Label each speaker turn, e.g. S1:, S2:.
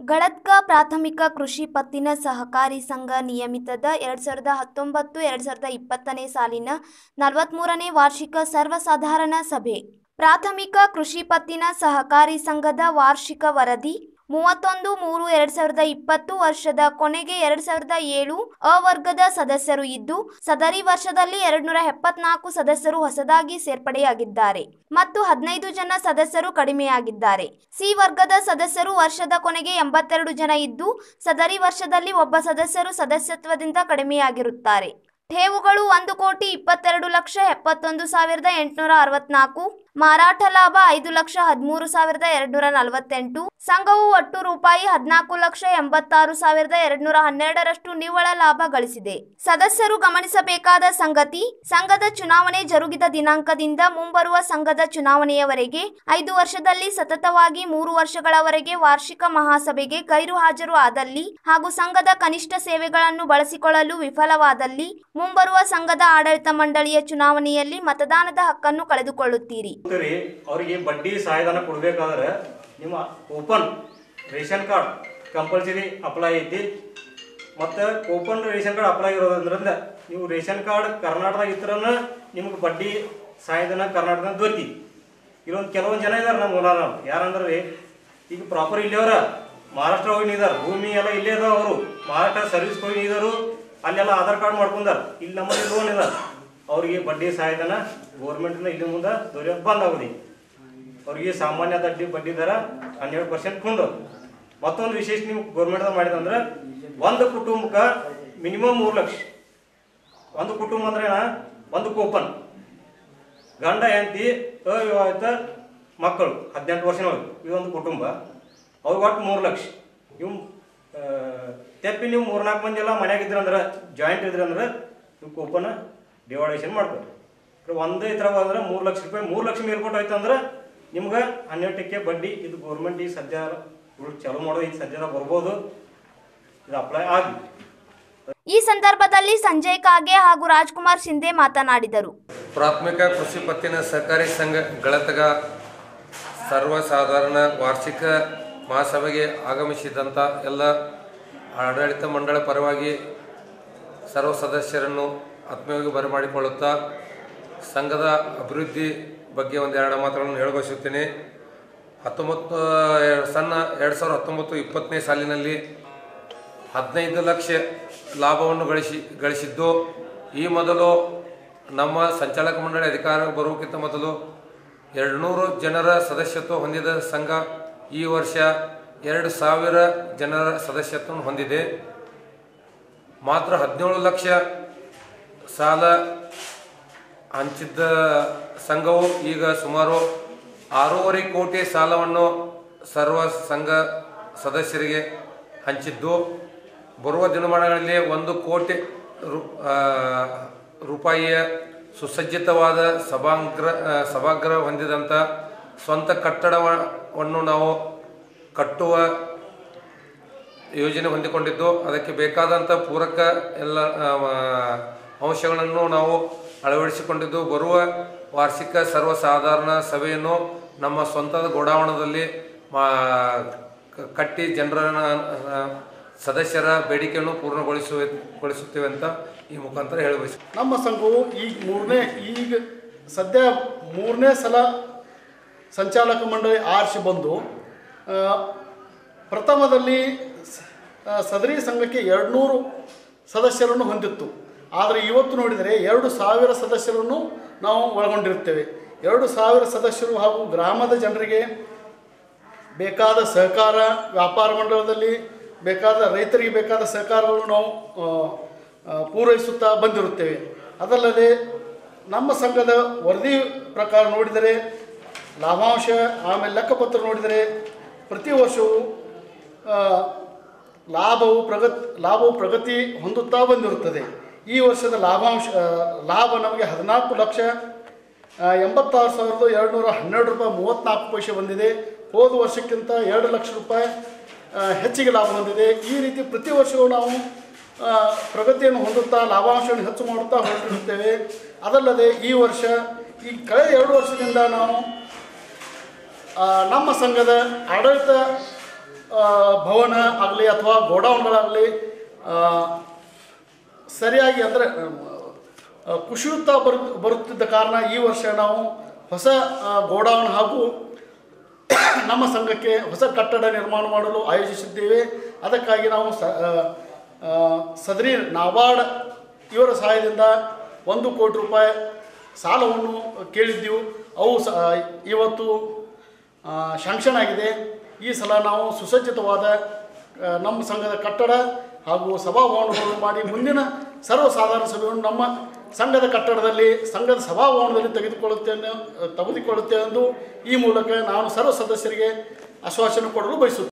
S1: ಗಳತ್ಕ ಪ್ರಾಥಮಿಕ ಕೃಷಿ ಪತ್ತಿನ ಸಹಕಾರಿ ಸಂಘ ನಿಯಮಿತದ ಎರಡು ಸಾವಿರದ ಹತ್ತೊಂಬತ್ತು ಎರಡು ಸಾವಿರದ ಇಪ್ಪತ್ತನೇ ಸಾಲಿನ ನಲವತ್ತ್ಮೂರನೇ ವಾರ್ಷಿಕ ಸರ್ವಸಾಧಾರಣ ಸಭೆ ಪ್ರಾಥಮಿಕ ಕೃಷಿ ಪತ್ತಿನ ಸಹಕಾರಿ ಸಂಘದ ವಾರ್ಷಿಕ ವರದಿ ಮೂವತ್ತೊಂದು ಮೂರು ಎರಡು ಸಾವಿರದ ಇಪ್ಪತ್ತು ವರ್ಷದ ಕೊನೆಗೆ ಎರಡು ಸಾವಿರದ ಏಳು ಅವರ್ಗದ ಸದಸ್ಯರು ಇದ್ದು ಸದರಿ ವರ್ಷದಲ್ಲಿ ಎರಡ್ನೂರ ಎಪ್ಪತ್ನಾಲ್ಕು ಸದಸ್ಯರು ಹೊಸದಾಗಿ ಸೇರ್ಪಡೆಯಾಗಿದ್ದಾರೆ ಮತ್ತು ಹದಿನೈದು ಜನ ಸದಸ್ಯರು ಕಡಿಮೆಯಾಗಿದ್ದಾರೆ ಸಿ ವರ್ಗದ ಸದಸ್ಯರು ವರ್ಷದ ಕೊನೆಗೆ ಎಂಬತ್ತೆರಡು ಜನ ಇದ್ದು ಸದರಿ ವರ್ಷದಲ್ಲಿ ಒಬ್ಬ ಸದಸ್ಯರು ಸದಸ್ಯತ್ವದಿಂದ ಕಡಿಮೆಯಾಗಿರುತ್ತಾರೆ ಠೇವುಗಳು ಒಂದು ಕೋಟಿ ಇಪ್ಪತ್ತೆರಡು ಲಕ್ಷ ಎಪ್ಪತ್ತೊಂದು ಸಾವಿರದ ಎಂಟುನೂರ ಅರವತ್ನಾಲ್ಕು ಮಾರಾಟ ಲಾಭ ಐದು ಲಕ್ಷ ಹದಿಮೂರು ಸಾವಿರದ ಎರಡುನೂರ ನಲವತ್ತೆಂಟು ಸಂಘವು ಒಟ್ಟು ರೂಪಾಯಿ ಹದಿನಾಲ್ಕು ಲಕ್ಷ ಎಂಬತ್ತಾರು ಸಾವಿರದ ಎರಡುನೂರ ಹನ್ನೆರಡರಷ್ಟು ನಿವ್ವಳ ಲಾಭ ಗಳಿಸಿದೆ ಸದಸ್ಯರು ಗಮನಿಸಬೇಕಾದ ಸಂಗತಿ ಸಂಘದ ಚುನಾವಣೆ ಜರುಗಿದ ದಿನಾಂಕದಿಂದ ಮುಂಬರುವ ಸಂಘದ ಚುನಾವಣೆಯವರೆಗೆ ಐದು ವರ್ಷದಲ್ಲಿ ಸತತವಾಗಿ ಮೂರು ವರ್ಷಗಳವರೆಗೆ ವಾರ್ಷಿಕ ಮಹಾಸಭೆಗೆ ಗೈರು ಹಾಜರು ಆದಲ್ಲಿ ಹಾಗೂ ಸಂಘದ ಕನಿಷ್ಠ ಸೇವೆಗಳನ್ನು ಬಳಸಿಕೊಳ್ಳಲು ವಿಫಲವಾದಲ್ಲಿ ಮುಂಬರುವ ಸಂಘದ ಆಡಳಿತ ಮಂಡಳಿಯ ಚುನಾವಣೆಯಲ್ಲಿ ಮತದಾನದ ಹಕ್ಕನ್ನು ಕಳೆದುಕೊಳ್ಳುತ್ತೀರಿ
S2: ರೀ ಅವರಿಗೆ ಬಡ್ಡಿ ಸಹಾಯಧನ ಕೊಡ್ಬೇಕಾದ್ರೆ ನಿಮ್ಮ coupon ration card compulsory apply ಐತಿ ಮತ್ತು ಕೂಪನ್ ರೇಷನ್ ಕಾರ್ಡ್ ಅಪ್ಲೈ ಇರೋದ್ರಿಂದ ನೀವು ರೇಷನ್ ಕಾರ್ಡ್ ಕರ್ನಾಟಕದಾಗ ಇದ್ರನ ನಿಮ್ಗೆ ಬಡ್ಡಿ ಸಹಾಯಧನ ಕರ್ನಾಟಕದಾಗ ದೊರೀತಿ ಇಲ್ಲೊಂದು ಕೆಲವೊಂದು ಜನ ಇದಾರೆ ನಮ್ಮ ಓನರ್ ಯಾರಂದ್ರೆ ರೀ ಈಗ ಪ್ರಾಪರ್ ಇಲ್ಲಿಯವ್ರ ಮಹಾರಾಷ್ಟ್ರ ಹೋಗಿ ನಿಂದಾರ ಭೂಮಿ ಎಲ್ಲ ಇಲ್ಲೇ ಅದಾವ ಅವರು ಮಹಾರಾಷ್ಟ್ರ ಸರ್ವಿಸ್ ಹೋಗಿ ನಿಂದರು ಅಲ್ಲೆಲ್ಲ ಆಧಾರ್ ಕಾರ್ಡ್ ಮಾಡ್ಕೊಂಡಾರ ಇಲ್ಲಿ ನಮ್ಮಲ್ಲಿ ಲೋನ್ ಇದಾರ ಅವ್ರಿಗೆ ಬಡ್ಡಿ ಸಹಾಯಧನ ಗೌರ್ಮೆಂಟ್ನ ಇಲ್ಲಿ ಮುಂದೆ ದೊರೆಯೋದು ಬಂದ್ ಆಗುದಿ ಅವ್ರಿಗೆ ಸಾಮಾನ್ಯ ಬಡ್ಡಿ ಬಡ್ಡಿ ದರ ಹನ್ನೆರಡು ಪರ್ಸೆಂಟ್ ಕೊಂಡು ಮತ್ತೊಂದು ವಿಶೇಷ ನೀವು ಗೌರ್ಮೆಂಟ್ ಮಾಡಿದಂದ್ರೆ ಒಂದು ಕುಟುಂಬಕ್ಕೆ ಮಿನಿಮಮ್ ಮೂರು ಲಕ್ಷ ಒಂದು ಕುಟುಂಬ ಅಂದ್ರೆ ಏನ? ಒಂದು ಕೂಪನ್ ಗಂಡ ಹೆಂಡತಿ ಅವಿವಾಹಿತ ಮಕ್ಕಳು ಹದಿನೆಂಟು ವರ್ಷದೊಳಗೆ ಇದೊಂದು ಕುಟುಂಬ ಅವ್ರಿಗೆ ಒಟ್ಟು ಮೂರು ಲಕ್ಷ ಇವು ಆ, ತೆಪ್ಪಿ ನೀವು ಮೂರ್ನಾಲ್ಕು ಮಂದಿ ಎಲ್ಲ ಮನ್ಯಾಗ ಇದ್ರಂದ್ರೆ ಜಾಯಿಂಟ್ ಇದ್ರಂದ್ರೆ ನೀವು ಕೂಪನ್ ಡಿವೈಡೇಷನ್ ಮಾಡ್ಕೊರಿ ಒಂದೇ ಇತರ ಅಂದ್ರೆ ಮೂರು ಲಕ್ಷ ರೂಪಾಯಿ ಮೂರು ಲಕ್ಷ ಮೇಲ್ಕೊಟ್ಟು ಹೋಯ್ತು ಅಂದ್ರೆ ನಿಮ್ಗೆ ಹನ್ನೆರಡು ಟಕ್ಕೆ ಬಡ್ಡಿ ಇದು ಗೌರ್ಮೆಂಟ್ ಈಗ ಸದ್ಯ ಇವ್ರು ಚಾಲೂ ಮಾಡೋದು ಈಗ ಸದ್ಯದಾಗ ಬರ್ಬೋದು ಇದು ಅಪ್ಲೈ ಆಗಿ
S1: ಈ ಸಂದರ್ಭದಲ್ಲಿ ಸಂಜಯ್ ಕಾಗೆ ಹಾಗೂ ರಾಜ್ಕುಮಾರ್ ಶಿಂದೆ ಮಾತನಾಡಿದರು
S3: ಪ್ರಾಥಮಿಕ ಕೃಷಿ ಪತ್ತಿನ ಸಹಕಾರಿ ಸಂಘ ಗಳತಗ ಸರ್ವಸಾಧಾರಣ ವಾರ್ಷಿಕ ಮಹಾಸಭೆಗೆ ಆಗಮಿಸಿದಂಥ ಎಲ್ಲ ಆಡಳಿತ ಮಂಡಳ ಪರವಾಗಿ ಸರ್ವ ಸದಸ್ಯರನ್ನು ಆತ್ಮೀಯವಾಗಿ ಬರಮಾಡಿಕೊಳ್ಳುತ್ತಾ ಸಂಘದ ಅಭಿವೃದ್ಧಿ ಬಗ್ಗೆ ಒಂದೆರಡು ಮಾತುಗಳನ್ನು ಹೇಳಬಯಸುತ್ತೇನೆ ಹತ್ತೊಂಬತ್ತು ಸಣ್ಣ ಎರಡು ಸಾವಿರದ ಹತ್ತೊಂಬತ್ತು ಇಪ್ಪತ್ತನೇ ಸಾಲಿನಲ್ಲಿ ಹದಿನೈದು ಲಕ್ಷ ಲಾಭವನ್ನು ಗಳಿಸಿ ಗಳಿಸಿದ್ದು ಈ ಮೊದಲು ನಮ್ಮ ಸಂಚಾಲಕ ಮಂಡಳಿ ಅಧಿಕಾರ ಬರುವುದಕ್ಕಿಂತ ಮೊದಲು ಎರಡುನೂರು ಜನರ ಸದಸ್ಯತ್ವ ಹೊಂದಿದ ಸಂಘ ಈ ವರ್ಷ ಎರಡು ಸಾವಿರ ಜನರ ಸದಸ್ಯತ್ವವನ್ನು ಹೊಂದಿದೆ ಮಾತ್ರ ಹದಿನೇಳು ಲಕ್ಷ ಸಾಲ ಹಂಚಿದ್ದ ಸಂಘವು ಈಗ ಸುಮಾರು ಆರೂವರೆ ಕೋಟಿ ಸಾಲವನ್ನು ಸರ್ವ ಸಂಘ ಸದಸ್ಯರಿಗೆ ಹಂಚಿದ್ದು ಬರುವ ದಿನಮಾನಗಳಲ್ಲಿ ಒಂದು ಕೋಟಿ ರು ಆ, ರೂಪಾಯಿಯ ಸುಸಜ್ಜಿತವಾದ ಸಭಾಗ್ರ ಆ, ಸಭಾಗೃಹ ಹೊಂದಿದಂಥ ಸ್ವಂತ ಕಟ್ಟಡವನ್ನು ನಾವು ಕಟ್ಟುವ ಯೋಜನೆ ಹೊಂದಿಕೊಂಡಿದ್ದು ಅದಕ್ಕೆ ಬೇಕಾದಂಥ ಪೂರಕ ಎಲ್ಲ ಆ, ಅಂಶಗಳನ್ನು ನಾವು ಅಳವಡಿಸಿಕೊಂಡಿದ್ದು ಬರುವ ವಾರ್ಷಿಕ ಸರ್ವಸಾಧಾರಣ ಸಭೆಯನ್ನು ನಮ್ಮ ಸ್ವಂತದ ಗೋಡಾವಣದಲ್ಲಿ ಮಾ- ಕ- ಕಟ್ಟಿ ಜನರ ಆ, ಸದಸ್ಯರ ಬೇಡಿಕೆಯನ್ನು ಪೂರ್ಣಗೊಳಿಸುವ ಗೊಳಿಸುತ್ತೇವೆ ಅಂತ ಈ ಮುಖಾಂತರ ಹೇಳಬಯಸ
S4: ನಮ್ಮ ಸಂಘವು ಈಗ ಮೂರನೇ ಈಗ ಸದ್ಯ ಮೂರನೇ ಸಲ ಸಂಚಾಲಕ ಮಂಡಳಿ ಆರಿಸಿ ಬಂದು ಆ, ಪ್ರಥಮದಲ್ಲಿ ಸ- ಆ, ಸದರಿ ಸಂಘಕ್ಕೆ ಎರಡುನೂರು ಸದಸ್ಯರನ್ನು ಹೊಂದಿತ್ತು ಆದರೆ ಇವತ್ತು ನೋಡಿದರೆ ಎರಡು ಸಾವಿರ ಸದಸ್ಯರನ್ನು ನಾವು ಒಳಗೊಂಡಿರುತ್ತೇವೆ ಎರಡು ಸಾವಿರ ಸದಸ್ಯರು ಹಾಗೂ ಗ್ರಾಮದ ಜನರಿಗೆ ಬೇಕಾದ ಸಹಕಾರ ವ್ಯಾಪಾರ ಮಂಡಳದಲ್ಲಿ ಬೇಕಾದ ರೈತರಿಗೆ ಬೇಕಾದ ಸಹಕಾರಗಳನ್ನು ನಾವು ಆ, ಆ, ಪೂರೈಸುತ್ತಾ ಬಂದಿರುತ್ತೇವೆ ಅದಲ್ಲದೆ ನಮ್ಮ ಸಂಘದ ವರದಿ ಪ್ರಕಾರ ನೋಡಿದರೆ ಲಾಭಾಂಶ ಆಮೇಲೆ ಲೆಕ್ಕಪತ್ರ ನೋಡಿದರೆ ಪ್ರತಿ ವರ್ಷವೂ ಆ, ಲಾಭವು ಪ್ರಗತಿ ಲಾಭವು ಪ್ರಗತಿ ಹೊಂದುತ್ತಾ ಬಂದಿರುತ್ತದೆ ಈ ವರ್ಷದ ಲಾಭಾಂಶ ಆ, ಲಾಭ ನಮಗೆ ಹದಿನಾಲ್ಕು ಲಕ್ಷ ಆ, ಎಂಬತ್ತಾರು ಸಾವಿರದ ಎರಡುನೂರ ಹನ್ನೆರಡು ರೂಪಾಯಿ ಮೂವತ್ತ್ನಾಲ್ಕು ಪೈಸೆ ಬಂದಿದೆ ಹೋದ ವರ್ಷಕ್ಕಿಂತ ಎರಡು ಲಕ್ಷ ರೂಪಾಯಿ ಆ, ಹೆಚ್ಚಿಗೆ ಲಾಭ ಹೊಂದಿದೆ ಈ ರೀತಿ ಪ್ರತಿ ವರ್ಷವೂ ನಾವು ಆ, ಪ್ರಗತಿಯನ್ನು ಹೊಂದುತ್ತಾ ಲಾಭಾಂಶವನ್ನು ಹೆಚ್ಚು ಮಾಡುತ್ತಾ ಹೊರಟಿರುತ್ತೇವೆ ಅದಲ್ಲದೆ ಈ ವರ್ಷ ಈ ಕಳೆದ ಎರಡು ವರ್ಷದಿಂದ ನಾವು ಆ, ನಮ್ಮ ಸಂಘದ ಆಡಳಿತ ಆ, ಭವನ ಆಗಲಿ ಅಥವಾ ಗೋಡೌನ್ಗಳಾಗಲಿ ಸರಿಯಾಗಿ ಅಂದರೆ ಕುಸಿಯುತ್ತಾ ಬರು ಬರುತ್ತಿದ್ದ ಕಾರಣ ಈ ವರ್ಷ ನಾವು ಹೊಸ ಆ, ಗೋಡೌನ್ ಹಾಗೂ ನಮ್ಮ ಸಂಘಕ್ಕೆ ಹೊಸ ಕಟ್ಟಡ ನಿರ್ಮಾಣ ಮಾಡಲು ಆಯೋಜಿಸಿದ್ದೇವೆ ಅದಕ್ಕಾಗಿ ನಾವು ಸ ಆ, ಆ, ಸದರಿ ನಾಬಾರ್ಡ್ ಇವರ ಸಹಾಯದಿಂದ ಒಂದು ಕೋಟಿ ರೂಪಾಯಿ ಸಾಲವನ್ನು ಕೇಳಿದ್ದೆವು ಅವು ಸ ಇವತ್ತು ಶಾಂಕ್ಷನ್ ಆಗಿದೆ ಈ ಸಲ ನಾವು ಸುಸಜ್ಜಿತವಾದ ಆ, ನಮ್ಮ ಸಂಘದ ಕಟ್ಟಡ ಹಾಗೂ ಸಭಾಭವನಗಳನ್ನು ಮಾಡಿ ಮುಂದಿನ ಸರ್ವಸಾಧಾರಣ ಸಭೆಯನ್ನು ನಮ್ಮ ಸಂಘದ ಕಟ್ಟಡದಲ್ಲಿ ಸಂಘದ ಸಭಾಭವನದಲ್ಲಿ ತೆಗೆದುಕೊಳ್ಳುತ್ತೇನೆ ತೆಗೆದುಕೊಳ್ಳುತ್ತೇವೆ ಎಂದು ಈ ಮೂಲಕ ನಾನು ಸರ್ವ ಸದಸ್ಯರಿಗೆ ಆಶ್ವಾಸನೆ ಕೊಡಲು ಬಯಸುತ್ತೇನೆ